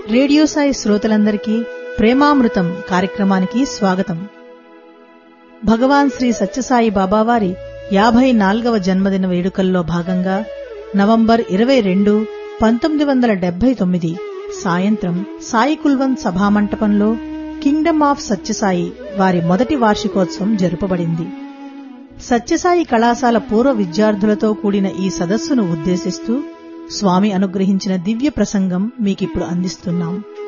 radio Sai శ్రోతలందరికీ ప్రేమామృతం కార్యక్రమానికి స్వాగతం భగవాన్ శ్రీ సత్యసాయి బాబావారి యాభై నాల్గవ జన్మదిన వేడుకల్లో భాగంగా నవంబర్ ఇరవై రెండు పంతొమ్మిది వందల డెబ్బై తొమ్మిది సాయంత్రం సాయి కుల్వంత్ సభామంటపంలో కింగ్డమ్ ఆఫ్ సత్యసాయి వారి మొదటి వార్షికోత్సవం జరుపబడింది సత్యసాయి కళాశాల పూర్వ విద్యార్థులతో కూడిన ఈ సదస్సును ఉద్దేశిస్తూ స్వామి అనుగ్రహించిన దివ్య ప్రసంగం మీకిప్పుడు అందిస్తున్నాం